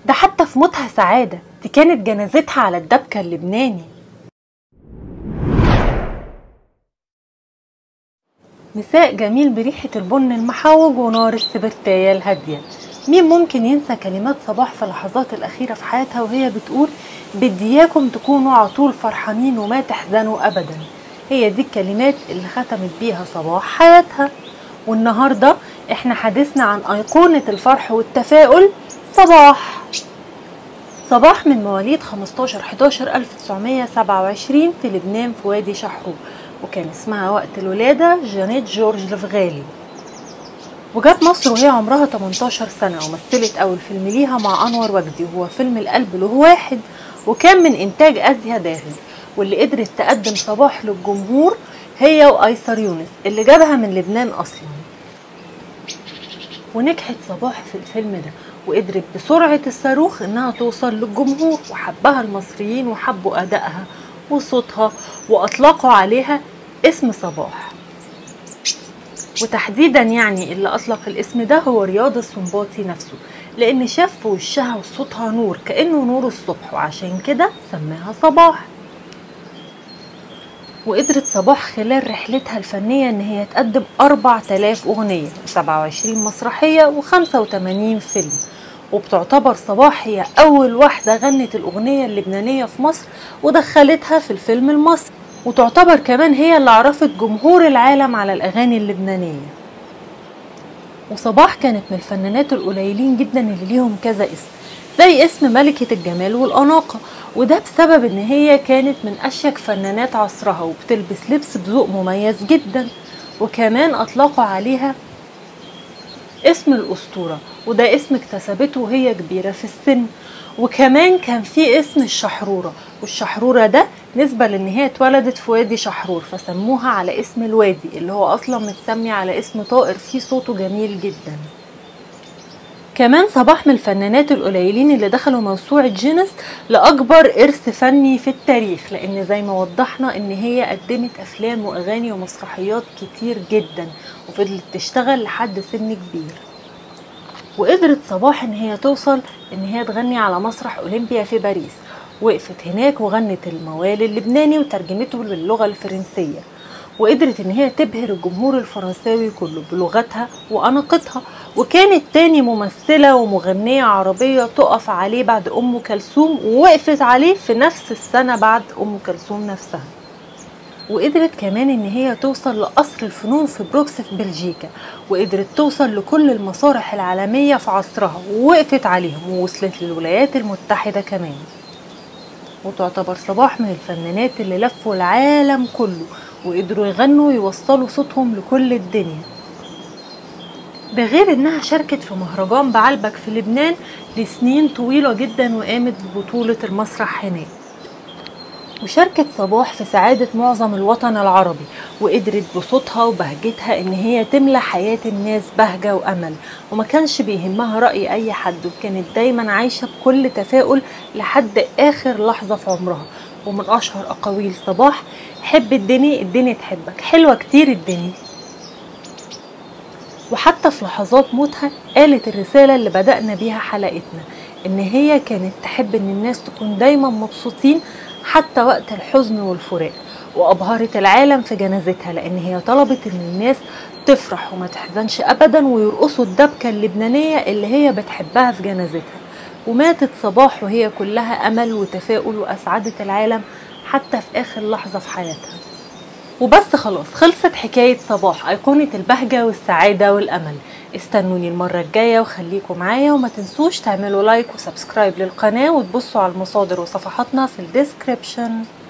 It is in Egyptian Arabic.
ده حتى في موتها سعادة دي كانت جنازتها على الدبكة اللبناني مساء جميل بريحة البن المحوج ونار السبرتاية الهادية مين ممكن ينسى كلمات صباح في اللحظات الأخيرة في حياتها وهي بتقول بدياكم تكونوا على طول فرحانين وما تحزنوا أبدا هي دي الكلمات اللي ختمت بيها صباح حياتها والنهاردة احنا حديثنا عن أيقونة الفرح والتفاؤل صباح صباح من مواليد 15 11 1927 في لبنان في وادي شحرور وكان اسمها وقت الولادة جانيت جورج الفغالي وجات مصر وهي عمرها 18 سنة ومثلت أول فيلم ليها مع أنور وجدي وهو فيلم القلب له واحد وكان من إنتاج أزيا داغل واللي قدرت تقدم صباح للجمهور هي وأيسر يونس اللي جابها من لبنان أصلا ونجحت صباح في الفيلم ده وقدرت بسرعة الصاروخ إنها توصل للجمهور وحبها المصريين وحبوا أدائها وصوتها وأطلقوا عليها اسم صباح وتحديدا يعني اللي أطلق الاسم ده هو رياض السنباطي نفسه لأن شاف في وشها وصوتها نور كأنه نور الصبح وعشان كده سماها صباح وقدرت صباح خلال رحلتها الفنية إن هي تقدم 4000 أغنية و27 مسرحية و85 فيلم وبتعتبر صباح هي أول واحدة غنت الأغنية اللبنانية في مصر ودخلتها في الفيلم المصري وتعتبر كمان هي اللي عرفت جمهور العالم على الأغاني اللبنانية وصباح كانت من الفنانات القليلين جدا اللي ليهم كذا اسم زي اسم ملكة الجمال والأناقة وده بسبب ان هي كانت من اشيك فنانات عصرها وبتلبس لبس بذوق مميز جدا وكمان اطلقوا عليها اسم الاسطورة وده اسم اكتسبته وهي كبيرة في السن وكمان كان في اسم الشحرورة والشحرورة ده نسبة لان هي اتولدت في وادي شحرور فسموها على اسم الوادي اللي هو اصلا متسمي على اسم طائر فيه صوته جميل جدا كمان صباح من الفنانات القليلين اللي دخلوا موسوعة جينيس لأكبر إرث فني في التاريخ لأن زي ما وضحنا إن هي قدمت أفلام وأغاني ومسرحيات كتير جدا وفضلت تشتغل لحد سن كبير وقدرت صباح إن هي توصل إن هي تغني على مسرح أولمبيا في باريس وقفت هناك وغنت الموال اللبناني وترجمته للغة الفرنسية وقدرت ان هي تبهر الجمهور الفرنساوي كله بلغتها واناقتها وكانت تاني ممثلة ومغنية عربية تقف عليه بعد ام كلثوم ووقفت عليه في نفس السنة بعد ام كلثوم نفسها وقدرت كمان ان هي توصل لقصر الفنون في بروكس في بلجيكا وقدرت توصل لكل المسارح العالمية في عصرها ووقفت عليهم ووصلت للولايات المتحدة كمان وتعتبر صباح من الفنانات اللي لفوا العالم كله وقدروا يغنوا ويوصلوا صوتهم لكل الدنيا ده غير انها شاركت في مهرجان بعلبك في لبنان لسنين طويلة جدا وقامت ببطولة المسرح هناك وشاركت صباح في سعادة معظم الوطن العربي وقدرت بصوتها وبهجتها ان هي تملى حياة الناس بهجة وامل وما كانش بيهمها رأي اي حد وكانت دايما عايشة بكل تفاؤل لحد اخر لحظة في عمرها ومن اشهر اقاويل صباح حب الدنيا الدنيا تحبك حلوة كتير الدنيا وحتى في لحظات موتها قالت الرسالة اللي بدأنا بيها حلقتنا إن هي كانت تحب إن الناس تكون دايما مبسوطين حتى وقت الحزن والفراق وأبهرت العالم في جنازتها لأن هي طلبت إن الناس تفرح وما تحزنش أبدا ويرقصوا الدبكة اللبنانية اللي هي بتحبها في جنازتها وماتت صباح وهي كلها أمل وتفاؤل وأسعدت العالم حتى في آخر لحظة في حياتها وبس خلاص خلصت حكاية صباح أيقونة البهجة والسعادة والأمل استنوني المرة الجاية وخليكم معايا وما تنسوش تعملوا لايك وسبسكرايب للقناة وتبصوا على المصادر وصفحاتنا في الديسكريبشن